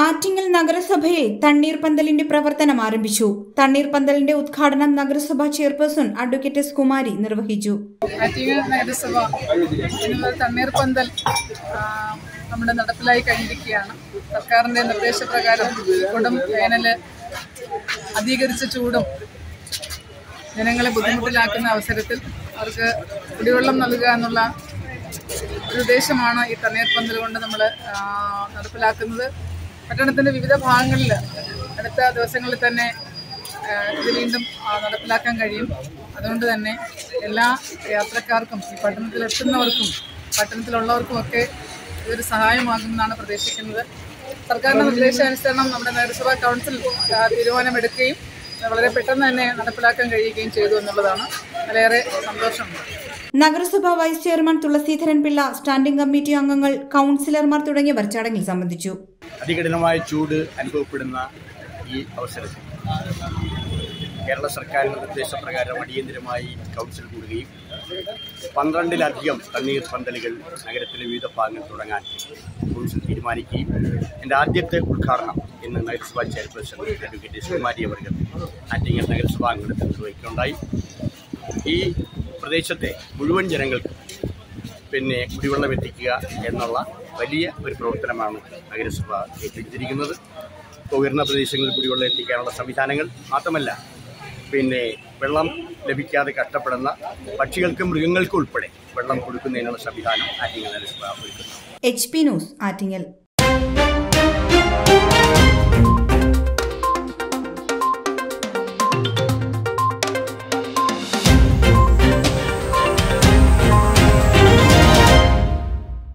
ആറ്റിങ്ങൽ നഗരസഭയിൽ തണ്ണീർപന്തലിന്റെ പ്രവർത്തനം ആരംഭിച്ചു തണ്ണീർപന്തലിന്റെ ഉദ്ഘാടനം നഗരസഭാ ചെയർപേഴ്സൺ അഡ്വക്കേറ്റ് എസ് കുമാരി നിർവഹിച്ചു ആറ്റിങ്ങൽ നഗരസഭ ഇന്ന് തണ്ണീർപ്പന്തൽ ആ, നമ്മുടെ നടപ്പിലായി കഴിഞ്ഞിരിക്കുകയാണ് സർക്കാരിന്റെ നിർദ്ദേശപ്രകാരം കൊടും വേനല് അധികരിച്ച ചൂടും ജനങ്ങളെ ബുദ്ധിമുട്ടിലാക്കുന്ന അവസരത്തിൽ അവർക്ക് കുടിവെള്ളം നൽകുക എന്നുള്ള ഒരു ഉദ്ദേശമാണ് ഈ തണ്ണീർപ്പന്തൽ കൊണ്ട് നമ്മൾ നടപ്പിലാക്കുന്നത് പട്ടണത്തിന്റെ വിവിധ ഭാഗങ്ങളിൽ അടുത്ത ദിവസങ്ങളിൽ തന്നെ ആ, ഇത് വീണ്ടും ആ, നടപ്പിലാക്കാൻ കഴിയും അതുകൊണ്ട് തന്നെ എല്ലാ യാത്രക്കാർക്കും ഈ പട്ടണത്തിൽ എത്തുന്നവർക്കും പട്ടണത്തിലുള്ളവർക്കും ഒക്കെ ഇതൊരു സഹായമാകുമെന്നാണ് പ്രതീക്ഷിക്കുന്നത് സർക്കാരിന്റെ നിർദ്ദേശാനുസരണം നമ്മുടെ നഗരസഭാ കൗൺസിൽ ആ, തീരുമാനമെടുക്കുകയും അത് വളരെ പെട്ടെന്ന് തന്നെ നടപ്പിലാക്കാൻ കഴിയുകയും ചെയ്തു എന്നുള്ളതാണ് വളരെയേറെ സന്തോഷമുണ്ട് നഗരസഭാ vice chairman Thulaseedharan Pillai standing committee അംഗങ്ങൾ കൌൺസിലർമാർ തുടങ്ങിയവർ ചടങ്ങിൽ സംബന്ധിച്ചു അതികഠിനമായ ചൂട് അനുഭവപ്പെടുന്ന ഈ അവസരത്തിൽ കേരള സർക്കാരിന്റെ നിർദ്ദേശപ്രകാരം അടിയന്തരമായി കൗൺസിൽ കൂടുകയും പന്ത്രണ്ടിലധികം തണ്ണീർ പന്തലുകൾ നഗരത്തിലെ വിവിധ ഭാഗങ്ങളിൽ തുടങ്ങാൻ കൗൺസിൽ തീരുമാനിക്കുകയും എൻ്റെ ആദ്യത്തെ ഉദ്ഘാടനം ഇന്ന് നഗരസഭാ ചെയർപേഴ്സൺ അഡ്വക്കേറ്റ് സുകുമാരി അവർ ആറ്റിങ്ങൽ നഗരസഭാ അംഗത്തിൽ നിർവഹിക്കുകയുണ്ടായി ഈ പ്രദേശത്തെ മുഴുവൻ ജനങ്ങൾക്കും പിന്നെ കുടിവെള്ളം എത്തിക്കുക എന്നുള്ള വലിയ ഒരു പ്രവർത്തനമാണ് നഗരസഭ ഏറ്റെടുത്തിരിക്കുന്നത് ഇപ്പോൾ ഉയർന്ന പ്രദേശങ്ങളിൽ കുടിവെള്ളം എത്തിക്കാനുള്ള സംവിധാനങ്ങൾ മാത്രമല്ല പിന്നെ വെള്ളം ലഭിക്കാതെ കഷ്ടപ്പെടുന്ന പക്ഷികൾക്കും മൃഗങ്ങൾക്കും ഉൾപ്പെടെ വെള്ളം കൊടുക്കുന്നതിനുള്ള സംവിധാനം ആറ്റിങ്ങൽ നഗരസഭ ഒരുക്കുന്നു എച്ച് പി ന്യൂസ് ആറ്റിങ്ങൽ